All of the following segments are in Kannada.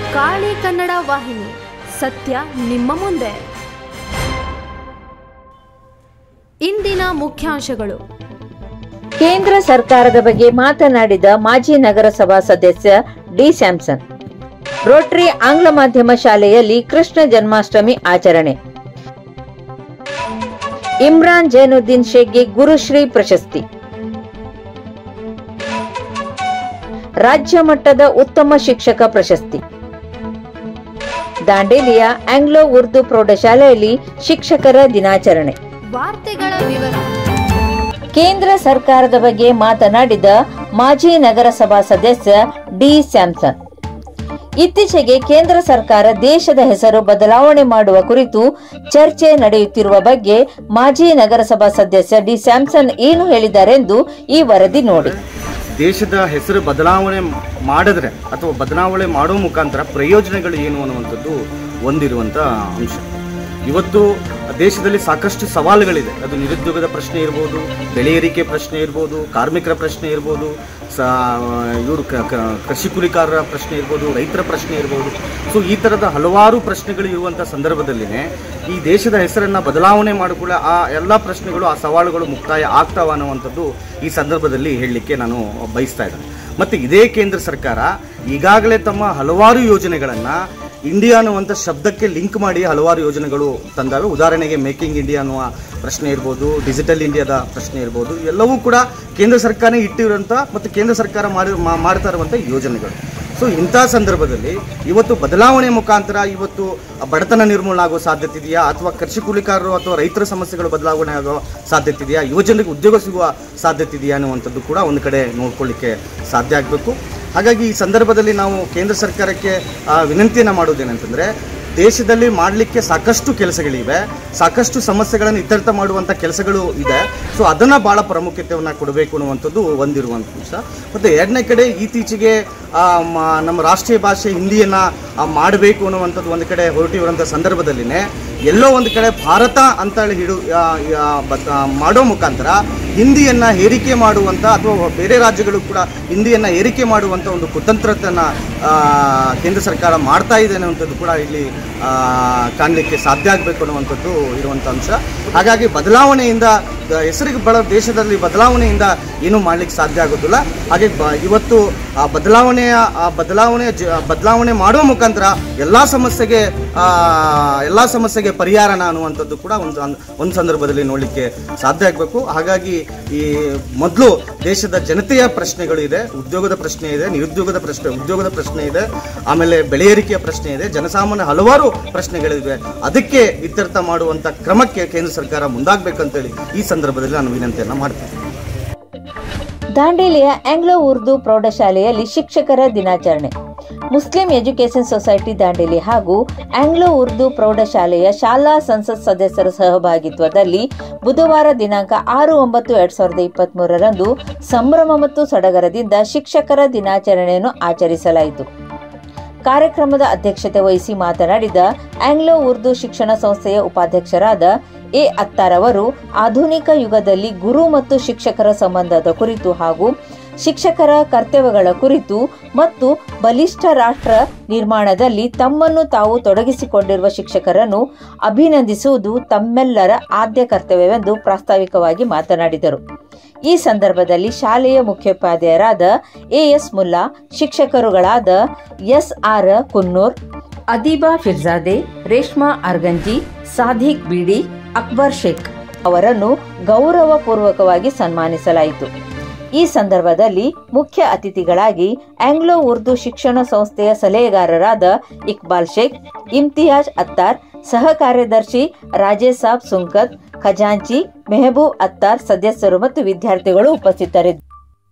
ಕಾಳಿ ಕನ್ನಡ ವಾಹಿನಿ ಸತ್ಯ ನಿಮ್ಮ ಮುಂದೆ ಇಂದಿನ ಮುಖ್ಯಾಂಶಗಳು ಕೇಂದ್ರ ಸರ್ಕಾರದ ಬಗ್ಗೆ ಮಾತನಾಡಿದ ಮಾಜಿ ನಗರಸಭಾ ಸದಸ್ಯ ಡಿ ಸ್ಯಾಮ್ಸನ್ ರೋಟರಿ ಆಂಗ್ಲ ಮಾಧ್ಯಮ ಶಾಲೆಯಲ್ಲಿ ಕೃಷ್ಣ ಜನ್ಮಾಷ್ಟಮಿ ಆಚರಣೆ ಇಮ್ರಾನ್ ಜೈನುದ್ದೀನ್ ಶೇಖ್ಗೆ ಗುರುಶ್ರೀ ಪ್ರಶಸ್ತಿ ರಾಜ್ಯ ಮಟ್ಟದ ಉತ್ತಮ ಶಿಕ್ಷಕ ಪ್ರಶಸ್ತಿ ದಾಂಡೇಲಿಯ ಆಂಗ್ಲೋ ಉರ್ದು ಪ್ರೌಢಶಾಲೆಯಲ್ಲಿ ಶಿಕ್ಷಕರ ದಿನಾಚರಣೆ ವಾರ್ತೆಗಳ ವಿವರ ಕೇಂದ್ರ ಸರ್ಕಾರದ ಬಗ್ಗೆ ಮಾತನಾಡಿದ ಮಾಜಿ ನಗರಸಭಾ ಸದಸ್ಯ ಡಿ ಸ್ಯಾಮ್ಸನ್ ಇತ್ತೀಚೆಗೆ ಕೇಂದ್ರ ಸರ್ಕಾರ ದೇಶದ ಹೆಸರು ಬದಲಾವಣೆ ಮಾಡುವ ಕುರಿತು ಚರ್ಚೆ ನಡೆಯುತ್ತಿರುವ ಬಗ್ಗೆ ಮಾಜಿ ನಗರಸಭಾ ಸದಸ್ಯ ಡಿ ಸ್ಯಾಮ್ಸನ್ ಏನು ಹೇಳಿದ್ದಾರೆಂದು ಈ ವರದಿ ನೋಡಿ ದೇಶದ ಹೆಸರು ಬದಲಾವಣೆ ಮಾಡಿದ್ರೆ ಅಥವಾ ಬದಲಾವಣೆ ಮಾಡೋ ಮುಖಾಂತರ ಪ್ರಯೋಜನಗಳು ಏನು ಅನ್ನುವಂಥದ್ದು ಒಂದಿರುವಂಥ ಅಂಶ ಇವತ್ತು ದೇಶದಲ್ಲಿ ಸಾಕಷ್ಟು ಸವಾಲುಗಳಿದೆ ಅದು ನಿರುದ್ಯೋಗದ ಪ್ರಶ್ನೆ ಇರ್ಬೋದು ಬೆಳೆ ಏರಿಕೆ ಪ್ರಶ್ನೆ ಇರ್ಬೋದು ಕಾರ್ಮಿಕರ ಪ್ರಶ್ನೆ ಇರ್ಬೋದು ಸ ಇವರು ಕೃಷಿ ಕೂಲಿಕಾರರ ಪ್ರಶ್ನೆ ಇರ್ಬೋದು ರೈತರ ಪ್ರಶ್ನೆ ಇರ್ಬೋದು ಸೊ ಈ ಥರದ ಹಲವಾರು ಪ್ರಶ್ನೆಗಳು ಇರುವಂಥ ಸಂದರ್ಭದಲ್ಲಿನೇ ಈ ದೇಶದ ಹೆಸರನ್ನು ಬದಲಾವಣೆ ಮಾಡಿಕೊಳ್ಳ ಆ ಎಲ್ಲ ಪ್ರಶ್ನೆಗಳು ಆ ಸವಾಲುಗಳು ಮುಕ್ತಾಯ ಆಗ್ತಾವ ಅನ್ನುವಂಥದ್ದು ಈ ಸಂದರ್ಭದಲ್ಲಿ ಹೇಳಲಿಕ್ಕೆ ನಾನು ಬಯಸ್ತಾ ಇದ್ದೇನೆ ಮತ್ತು ಇದೇ ಕೇಂದ್ರ ಸರ್ಕಾರ ಈಗಾಗಲೇ ತಮ್ಮ ಹಲವಾರು ಯೋಜನೆಗಳನ್ನು ಇಂಡಿಯಾ ಅನ್ನುವಂಥ ಶಬ್ದಕ್ಕೆ ಲಿಂಕ್ ಮಾಡಿ ಹಲವಾರು ಯೋಜನೆಗಳು ತಂದಾವೆ ಉದಾಹರಣೆಗೆ ಮೇಕಿಂಗ್ ಇಂಡಿಯಾ ಅನ್ನುವ ಪ್ರಶ್ನೆ ಇರ್ಬೋದು ಡಿಜಿಟಲ್ ಇಂಡಿಯಾದ ಪ್ರಶ್ನೆ ಇರ್ಬೋದು ಎಲ್ಲವೂ ಕೂಡ ಕೇಂದ್ರ ಸರ್ಕಾರ ಇಟ್ಟಿರುವಂಥ ಮತ್ತು ಕೇಂದ್ರ ಸರ್ಕಾರ ಮಾಡಿ ಮಾ- ಮಾಡ್ತಾ ಇರುವಂಥ ಯೋಜನೆಗಳು ಸೊ ಇಂಥ ಸಂದರ್ಭದಲ್ಲಿ ಇವತ್ತು ಬದಲಾವಣೆ ಮುಖಾಂತರ ಇವತ್ತು ಬಡತನ ನಿರ್ಮೂಲನೆ ಆಗೋ ಸಾಧ್ಯತೆ ಇದೆಯಾ ಅಥವಾ ಕೃಷಿ ಕೂಲಿಕಾರರು ಅಥವಾ ರೈತರ ಸಮಸ್ಯೆಗಳು ಬದಲಾವಣೆ ಆಗೋ ಸಾಧ್ಯತೆ ಇದೆಯಾ ಯುವಜನರಿಗೆ ಉದ್ಯೋಗ ಸಿಗುವ ಸಾಧ್ಯತೆ ಇದೆಯಾ ಅನ್ನುವಂಥದ್ದು ಕೂಡ ಒಂದು ಕಡೆ ನೋಡ್ಕೊಳ್ಳಿಕ್ಕೆ ಸಾಧ್ಯ ಆಗಬೇಕು ಹಾಗಾಗಿ ಈ ಸಂದರ್ಭದಲ್ಲಿ ನಾವು ಕೇಂದ್ರ ಸರ್ಕಾರಕ್ಕೆ ಆ, ವಿನಂತಿಯನ್ನು ಮಾಡೋದೇನಂತಂದರೆ ದೇಶದಲ್ಲಿ ಮಾಡಲಿಕ್ಕೆ ಸಾಕಷ್ಟು ಕೆಲಸಗಳಿವೆ ಸಾಕಷ್ಟು ಸಮಸ್ಯೆಗಳನ್ನು ಇತ್ಯರ್ಥ ಮಾಡುವಂಥ ಕೆಲಸಗಳು ಇದೆ ಸೊ ಅದನ್ನು ಭಾಳ ಪ್ರಾಮುಖ್ಯತೆಯನ್ನು ಕೊಡಬೇಕು ಅನ್ನುವಂಥದ್ದು ಒಂದಿರುವಂಥ ಅಂಶ ಮತ್ತು ಎರಡನೇ ಕಡೆ ಇತ್ತೀಚೆಗೆ ಆ, ಮ- ನಮ್ಮ ರಾಷ್ಟ್ರೀಯ ಭಾಷೆ ಹಿಂದಿಯನ್ನು ಮಾಡಬೇಕು ಅನ್ನುವಂಥದ್ದು ಒಂದು ಕಡೆ ಹೊರಟಿರುವಂಥ ಸಂದರ್ಭದಲ್ಲಿನೇ ಎಲ್ಲೋ ಒಂದು ಕಡೆ ಭಾರತ ಅಂತೇಳಿ ಹಿಡು ಆ, ಆ, ಬದ್- ಆ, ಮಾಡೋ ಮುಖಾಂತರ ಹಿಂದಿಯನ್ನು ಹೇರಿಕೆ ಮಾಡುವಂಥ ಅಥವಾ ಬೇರೆ ರಾಜ್ಯಗಳು ಕೂಡ ಹಿಂದಿಯನ್ನು ಏರಿಕೆ ಮಾಡುವಂಥ ಒಂದು ಕುತಂತ್ರತನ ಆ, ಕೇಂದ್ರ ಸರ್ಕಾರ ಮಾಡ್ತಾ ಇದೆ ಅನ್ನುವಂಥದ್ದು ಕೂಡ ಇಲ್ಲಿ ಆ, ಕಾಣಲಿಕ್ಕೆ ಸಾಧ್ಯ ಆಗಬೇಕು ಅನ್ನುವಂಥದ್ದು ಇರುವಂಥ ಅಂಶ ಹಾಗಾಗಿ ಬದಲಾವಣೆಯಿಂದ ದ- ಹೆಸರಿಗೆ ಬಳ ದೇಶದಲ್ಲಿ ಬದಲಾವಣೆಯಿಂದ ಏನೂ ಮಾಡಲಿಕ್ಕೆ ಸಾಧ್ಯ ಆಗೋದಿಲ್ಲ ಹಾಗೆ ಬ ಇವತ್ತು ಆ ಬದಲಾವಣೆಯ ಆ ಬದಲಾವಣೆ ಜ ಬದಲಾವಣೆ ಮಾಡುವ ಮುಖಾಂತರ ಎಲ್ಲ ಸಮಸ್ಯೆಗೆ ಎಲ್ಲ ಸಮಸ್ಯೆಗೆ ಪರಿಹಾರನ ಅನ್ನುವಂಥದ್ದು ಕೂಡ ಒಂದು ಅನ್- ಒಂದು ಸಂದರ್ಭದಲ್ಲಿ ನೋಡಲಿಕ್ಕೆ ಸಾಧ್ಯ ಆಗಬೇಕು ಹಾಗಾಗಿ ಈ ಮೊದಲು ದೇಶದ ಜನತೆಯ ಪ್ರಶ್ನೆಗಳು ಇದೆ ಉದ್ಯೋಗದ ಪ್ರಶ್ನೆ ಇದೆ ನಿರುದ್ಯೋಗದ ಪ್ರಶ್ನೆ ಉದ್ಯೋಗದ ಪ್ರಶ್ನೆ ಇದೆ ಆಮೇಲೆ ಬೆಳೆ ಏರಿಕೆಯ ಪ್ರಶ್ನೆ ಇದೆ ಜನಸಾಮಾನ್ಯ ಹಲವಾರು ಪ್ರಶ್ನೆಗಳಿವೆ ಅದಕ್ಕೆ ಇತ್ಯರ್ಥ ಮಾಡುವಂಥ ಕ್ರಮಕ್ಕೆ ಕೇಂದ್ರ ಸರ್ಕಾರ ಮುಂದಾಗಬೇಕಂತೇಳಿ ಈ ಸಂದರ್ಭದಲ್ಲಿ ನಾನು ವಿನಂತಿಯನ್ನು ಮಾಡ್ತೇನೆ ದಾಂಡೇಲಿಯ ಆಂಗ್ಲೋ ಉರ್ದು ಪ್ರೌಢಶಾಲೆಯಲ್ಲಿ ಶಿಕ್ಷಕರ ದಿನಾಚರಣೆ ಮುಸ್ಲಿಂ ಎಜುಕೇಷನ್ ಸೊಸೈಟಿ ದಾಂಡೇಲಿ ಹಾಗೂ ಆಂಗ್ಲೋ ಉರ್ದು ಪ್ರೌಢಶಾಲೆಯ ಶಾಲಾ ಸಂಸತ್ ಸದಸ್ಯರ ಸಹಭಾಗಿತ್ವದಲ್ಲಿ ಬುಧವಾರ ದಿನಾಂಕ ಆರು ಒಂಬತ್ತು ಎರಡ್ ಸಾವಿರದ ಇಪ್ಪತ್ತ್ ಮೂರರಂದು ಸಂಭ್ರಮ ಮತ್ತು ಸಡಗರದಿಂದ ಶಿಕ್ಷಕರ ದಿನಾಚರಣೆಯನ್ನು ಆಚರಿಸಲಾಯಿತು ಕಾರ್ಯಕ್ರಮದ ಅಧ್ಯಕ್ಷತೆ ವಹಿಸಿ ಮಾತನಾಡಿದ ಆಂಗ್ಲೋ ಉರ್ದು ಶಿಕ್ಷಣ ಸಂಸ್ಥೆಯ ಉಪಾಧ್ಯಕ್ಷರಾದ ಎ ಅತ್ತಾರ್ ಅವರು ಆಧುನಿಕ ಯುಗದಲ್ಲಿ ಗುರು ಮತ್ತು ಶಿಕ್ಷಕರ ಸಂಬಂಧದ ಕುರಿತು ಹಾಗೂ ಶಿಕ್ಷಕರ ಕರ್ತವ್ಯಗಳ ಕುರಿತು ಮತ್ತು ಬಲಿಷ್ಠ ರಾಷ್ಟ್ರ ನಿರ್ಮಾಣದಲ್ಲಿ ತಮ್ಮನ್ನು ತಾವು ತೊಡಗಿಸಿಕೊಂಡಿರುವ ಶಿಕ್ಷಕರನ್ನು ಅಭಿನಂದಿಸುವುದು ತಮ್ಮೆಲ್ಲರ ಆದ್ಯ ಕರ್ತವ್ಯವೆಂದು ಪ್ರಾಸ್ತಾವಿಕವಾಗಿ ಮಾತನಾಡಿದರು ಈ ಸಂದರ್ಭದಲ್ಲಿ ಶಾಲೆಯ ಮುಖ್ಯೋಪಾಧ್ಯಾಯರಾದ ಎಎಸ್ ಮುಲ್ಲಾ ಶಿಕ್ಷಕರುಗಳಾದ S R Kunnur Adeeba Pirzade Reshma Arganji Sadiq BD Akbar Sheikh ಅವರನ್ನು ಗೌರವಪೂರ್ವಕವಾಗಿ ಸನ್ಮಾನಿಸಲಾಯಿತು ಈ ಸಂದರ್ಭದಲ್ಲಿ ಮುಖ್ಯ ಅತಿಥಿಗಳಾಗಿ ಆಂಗ್ಲೋ ಉರ್ದು ಶಿಕ್ಷಣ ಸಂಸ್ಥೆಯ ಸಲಹೆಗಾರರಾದ ಇಕ್ಬಾಲ್ ಶೇಖ್ ಇಮ್ತಿಯಾಜ್ ಅತ್ತಾರ್ ಸಹ ಕಾರ್ಯದರ್ಶಿ ರಾಜೇಶ್ ಸಾಬ್ ಸುಂಕತ್ ಖಜಾಂಚಿ ಮೆಹಬೂಬ್ ಅತ್ತಾರ್ ಸದಸ್ಯರು ಮತ್ತು ವಿದ್ಯಾರ್ಥಿಗಳು ಉಪಸ್ಥಿತರಿದ್ದರು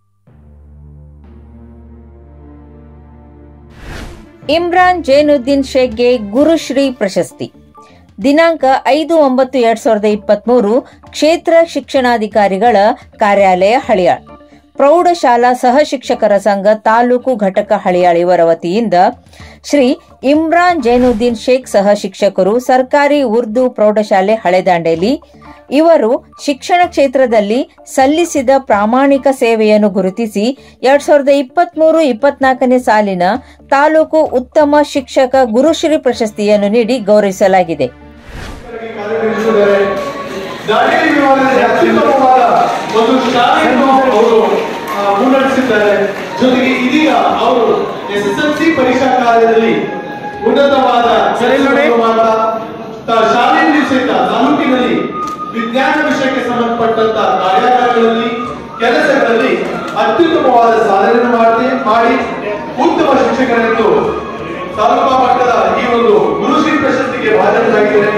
ಇಮ್ರಾನ್ ಜೈನುದ್ದೀನ್ ಶೇಖ್ಗೆ ಗುರುಶ್ರೀ ಪ್ರಶಸ್ತಿ ದಿನಾಂಕ ಐದು ಒಂಬತ್ತು ಎರಡ್ ಸಾವಿರದ ಇಪ್ಪತ್ಮೂರು ಕ್ಷೇತ್ರ ಶಿಕ್ಷಣಾಧಿಕಾರಿಗಳ ಕಾರ್ಯಾಲಯ ಹಳಿಯಾಳ್ ಪ್ರೌಢಶಾಲಾ ಸಹ ಶಿಕ್ಷಕರ ಸಂಘ ತಾಲೂಕು ಘಟಕ ಹಳಿಯಾಳ ಇವರ ವತಿಯಿಂದ ಶ್ರೀ ಇಮ್ರಾನ್ ಜೈನುದ್ದೀನ್ ಶೇಖ್ ಸಹ ಶಿಕ್ಷಕರು ಸರ್ಕಾರಿ ಉರ್ದು ಪ್ರೌಢಶಾಲೆ ಹಳೆದಾಂಡೇಲಿ ಇವರು ಶಿಕ್ಷಣ ಕ್ಷೇತ್ರದಲ್ಲಿ ಸಲ್ಲಿಸಿದ ಪ್ರಾಮಾಣಿಕ ಸೇವೆಯನ್ನು ಗುರುತಿಸಿ ಎರಡ್ ಸಾವಿರದ ಇಪ್ಪತ್ಮೂರು ಇಪ್ಪತ್ನಾಲ್ಕನೇ ಸಾಲಿನ ತಾಲೂಕು ಉತ್ತಮ ಶಿಕ್ಷಕ ಗುರುಶ್ರೀ ಪ್ರಶಸ್ತಿಯನ್ನು ನೀಡಿ ಗೌರವಿಸಲಾಗಿದೆ ಕಾರ್ಯನಿರ್ವಹಿಸಿದ್ದಾರೆ ದಾಂಡೇಲಿ ವಿಭಾಗದಲ್ಲಿ ಅತ್ಯುತ್ತಮವಾದ ಒಂದು ಶಾಲೆಯನ್ನು ಅವರು ಆ, ಮುನ್ನಡೆಸಿದ್ದಾರೆ ಜೊತೆಗೆ ಇದೀಗ ಅವರು ಎಸ್ ಎಸ್ ಎಲ್ ಸಿ ಪರೀಕ್ಷಾ ಕಾರ್ಯದಲ್ಲಿ ಉನ್ನತವಾದ ಕೆಲಸವನ್ನು ತ- ಶಾಲೆಯಲ್ಲಿ ಸಹಿತ ತಾಲೂಕಿನಲ್ಲಿ ವಿಜ್ಞಾನ ವಿಷಯಕ್ಕೆ ಸಂಬಂಧಪಟ್ಟಂತ ಕಾರ್ಯಾಗಾರಗಳಲ್ಲಿ ಕೆಲಸಗಳಲ್ಲಿ ಅತ್ಯುತ್ತಮವಾದ ಸಾಧನೆಯನ್ನು ಮಾಡಿ ಮಾಡಿ ಉತ್ತಮ ಶಿಕ್ಷಕರೆಂದು ತಾಲೂಕಾ ಮಟ್ಟದ ಈ ಒಂದು ಗುರುಶ್ರೀ ಪ್ರಶಸ್ತಿಗೆ ಭಾಜನರಾಗಿದ್ದಾರೆ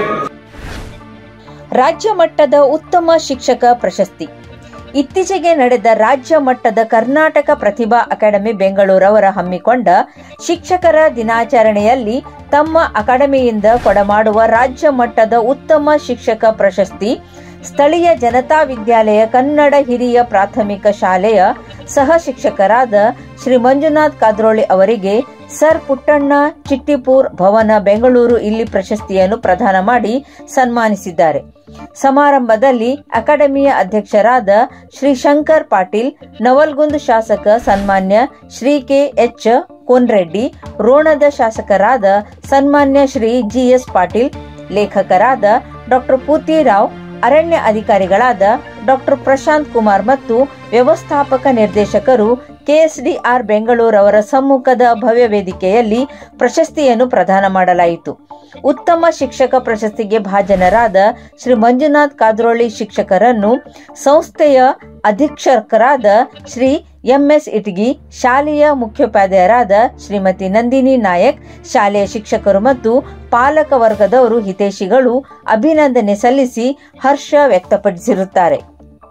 ರಾಜ್ಯ ಮಟ್ಟದ ಉತ್ತಮ ಶಿಕ್ಷಕ ಪ್ರಶಸ್ತಿ ಇತ್ತೀಚೆಗೆ ನಡೆದ ರಾಜ್ಯ ಮಟ್ಟದ ಕರ್ನಾಟಕ ಪ್ರತಿಭಾ ಅಕಾಡೆಮಿ ಬೆಂಗಳೂರವರ ಹಮ್ಮಿಕೊಂಡ ಶಿಕ್ಷಕರ ದಿನಾಚರಣೆಯಲ್ಲಿ ತಮ್ಮ ಅಕಾಡೆಮಿಯಿಂದ ಕೊಡಮಾಡುವ ರಾಜ್ಯ ಮಟ್ಟದ ಉತ್ತಮ ಶಿಕ್ಷಕ ಪ್ರಶಸ್ತಿ ಸ್ಥಳೀಯ ಜನತಾ ವಿದ್ಯಾಲಯ ಕನ್ನಡ ಹಿರಿಯ ಪ್ರಾಥಮಿಕ ಶಾಲೆಯ ಸಹ ಶಿಕ್ಷಕರಾದ ಶ್ರೀ ಮಂಜುನಾಥ್ ಕಾದ್ರೋಳಿ ಅವರಿಗೆ ಸರ್ ಪುಟ್ಟಣ್ಣ ಚಿಟ್ಟಿಪೂರ್ ಭವನ ಬೆಂಗಳೂರು ಇಲ್ಲಿ ಪ್ರಶಸ್ತಿಯನ್ನು ಪ್ರದಾನ ಮಾಡಿ ಸನ್ಮಾನಿಸಿದ್ದಾರೆ ಸಮಾರಂಭದಲ್ಲಿ ಅಕಾಡೆಮಿಯ ಅಧ್ಯಕ್ಷರಾದ ಶ್ರೀ ಶಂಕರ್ ಪಾಟೀಲ್ ನವಲ್ಗುಂದ್ ಶಾಸಕ ಸನ್ಮಾನ್ಯ ಶ್ರೀ ಕೆ ಎಚ್ ಕೋನ್ರೆಡ್ಡಿ ರೋಣದ ಶಾಸಕರಾದ ಸನ್ಮಾನ್ಯ ಶ್ರೀ ಜಿಎಸ್ ಪಾಟೀಲ್ ಲೇಖಕರಾದ ಡಾಕ್ಟರ್ ಪೂತಿರಾವ್ ಅರಣ್ಯ ಅಧಿಕಾರಿಗಳಾದ ಡಾಕ್ಟರ್ ಪ್ರಶಾಂತ್ ಕುಮಾರ್ ಮತ್ತು ವ್ಯವಸ್ಥಾಪಕ ನಿರ್ದೇಶಕರು ಕೆಎಸ್ಡಿಆರ್ ಬೆಂಗಳೂರವರ ಸಮ್ಮುಖದ ಭವ್ಯ ವೇದಿಕೆಯಲ್ಲಿ ಪ್ರಶಸ್ತಿಯನ್ನು ಪ್ರದಾನ ಮಾಡಲಾಯಿತು ಉತ್ತಮ ಶಿಕ್ಷಕ ಪ್ರಶಸ್ತಿಗೆ ಭಾಜನರಾದ ಶ್ರೀ ಮಂಜುನಾಥ್ ಕಾದ್ರೋಳಿ ಶಿಕ್ಷಕರನ್ನು ಸಂಸ್ಥೆಯ ಅಧೀಕ್ಷಕರಾದ ಶ್ರೀ ಎಂಎಸ್ ಇಟಗಿ ಶಾಲೆಯ ಮುಖ್ಯೋಪಾಧ್ಯಾಯರಾದ ಶ್ರೀಮತಿ ನಂದಿನಿ ನಾಯಕ್ ಶಾಲೆಯ ಶಿಕ್ಷಕರು ಮತ್ತು ಪಾಲಕ ವರ್ಗದವರು ಹಿತೈಷಿಗಳು ಅಭಿನಂದನೆ ಸಲ್ಲಿಸಿ ಹರ್ಷ ವ್ಯಕ್ತಪಡಿಸಿರುತ್ತಾರೆ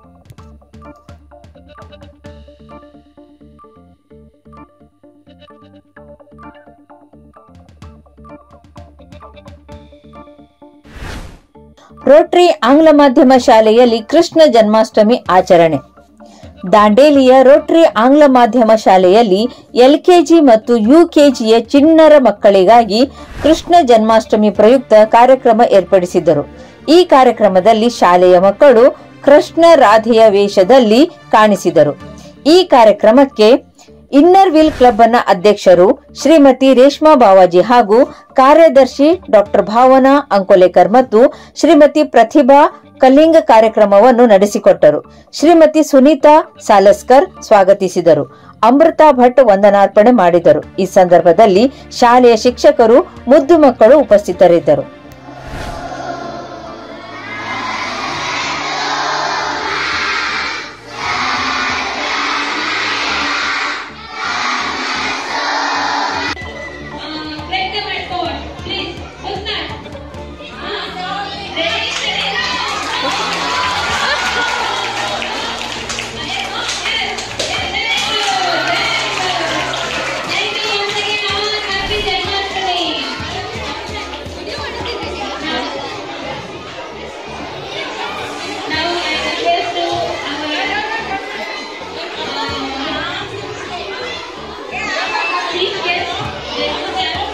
ರೋಟರಿ ಆಂಗ್ಲ ಮಾಧ್ಯಮ ಶಾಲೆಯಲ್ಲಿ ಕೃಷ್ಣ ಜನ್ಮಾಷ್ಟಮಿ ಆಚರಣೆ ದಾಂಡೇಲಿಯ ರೋಟರಿ ಆಂಗ್ಲ ಮಾಧ್ಯಮ ಶಾಲೆಯಲ್ಲಿ ಎಲ್ಕೆಜಿ ಮತ್ತು ಯುಕೆಜಿಯ ಚಿಣ್ಣರ ಮಕ್ಕಳಿಗಾಗಿ ಕೃಷ್ಣ ಜನ್ಮಾಷ್ಟಮಿ ಪ್ರಯುಕ್ತ ಕಾರ್ಯಕ್ರಮ ಏರ್ಪಡಿಸಿದ್ದರು ಈ ಕಾರ್ಯಕ್ರಮದಲ್ಲಿ ಶಾಲೆಯ ಮಕ್ಕಳು ಕೃಷ್ಣ ರಾಧೆಯ ವೇಷದಲ್ಲಿ ಕಾಣಿಸಿದರು ಈ ಕಾರ್ಯಕ್ರಮಕ್ಕೆ ಇನ್ನರ್ ವಿಲ್ ಕ್ಲಬ್ ನ ಅಧ್ಯಕ್ಷರು ಶ್ರೀಮತಿ ರೇಷ್ಮಾ ಬಾವಾಜಿ ಹಾಗೂ ಕಾರ್ಯದರ್ಶಿ ಡಾಕ್ಟರ್ ಭಾವನಾ ಅಂಕೋಲೇಕರ್ ಮತ್ತು ಶ್ರೀಮತಿ ಪ್ರತಿಭಾ ಕಲಿಂಗ ಕಾರ್ಯಕ್ರಮವನ್ನು ನಡೆಸಿಕೊಟ್ಟರು ಶ್ರೀಮತಿ ಸುನೀತಾ ಸಾಲಸ್ಕರ್ ಸ್ವಾಗತಿಸಿದರು ಅಮೃತಾ ಭಟ್ ವಂದನಾರ್ಪಣೆ ಮಾಡಿದರು ಈ ಸಂದರ್ಭದಲ್ಲಿ ಶಾಲೆಯ ಶಿಕ್ಷಕರು ಮುದ್ದು ಮಕ್ಕಳು ಉಪಸ್ಥಿತರಿದ್ದರು Break the white board, please. Who's that? Ah, ready, steady, Thank you once again all. Happy Janmashtami. Now I request to our chief guest, Jacob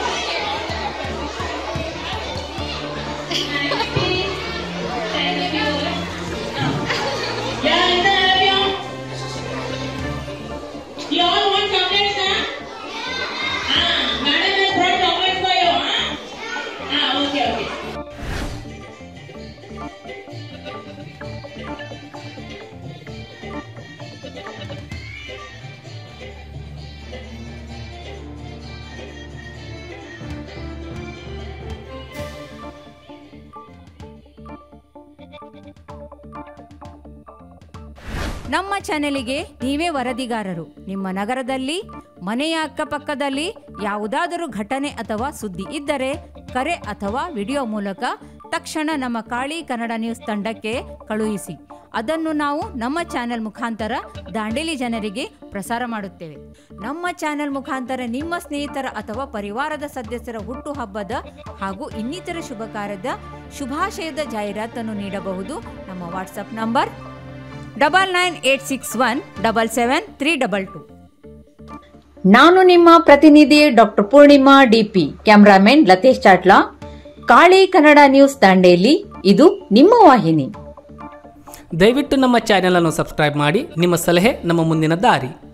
Thank you. Yeah, is that everyone? You all want chocolates, huh? Ah, madam has brought chocolates for you, huh? Ah, okay, okay. ನಮ್ಮ ಚಾನೆಲಿಗೆ ನೀವೇ ವರದಿಗಾರರು ನಿಮ್ಮ ನಗರದಲ್ಲಿ ಮನೆಯ ಅಕ್ಕಪಕ್ಕದಲ್ಲಿ ಯಾವುದಾದರೂ ಘಟನೆ ಅಥವಾ ಸುದ್ದಿ ಇದ್ದರೆ ಕರೆ ಅಥವಾ ವಿಡಿಯೋ ಮೂಲಕ ತಕ್ಷಣ ನಮ್ಮ ಕಾಳಿ ಕನ್ನಡ ನ್ಯೂಸ್ ತಂಡಕ್ಕೆ ಕಳುಹಿಸಿ ಅದನ್ನು ನಾವು ನಮ್ಮ ಚಾನೆಲ್ ಮುಖಾಂತರ ದಾಂಡೇಲಿ ಜನರಿಗೆ ಪ್ರಸಾರ ಮಾಡುತ್ತೇವೆ ನಮ್ಮ ಚಾನೆಲ್ ಮುಖಾಂತರ ನಿಮ್ಮ ಸ್ನೇಹಿತರ ಅಥವಾ ಪರಿವಾರದ ಸದಸ್ಯರ ಹುಟ್ಟುಹಬ್ಬದ ಹಾಗೂ ಇನ್ನಿತರ ಶುಭ ಕಾರ್ಯದ ಶುಭಾಶಯದ ಜಾಹೀರಾತನ್ನು ನೀಡಬಹುದು ನಮ್ಮ WhatsApp number double nine eight six one double seven three double two ನಾನು ನಿಮ್ಮ ಪ್ರತಿನಿಧಿ doctor Poornima DP cameraman Latesh Chatla Kali Kannada news Dandeli ಇದು ನಿಮ್ಮ ವಾಹಿನಿ ದಯವಿಟ್ಟು ನಮ್ಮ ಚಾನೆಲ್ ಅನ್ನು ಸಬ್ಸ್ಕ್ರೈಬ್ ಮಾಡಿ ನಿಮ್ಮ ಸಲಹೆ ನಮ್ಮ ಮುಂದಿನ ದಾರಿ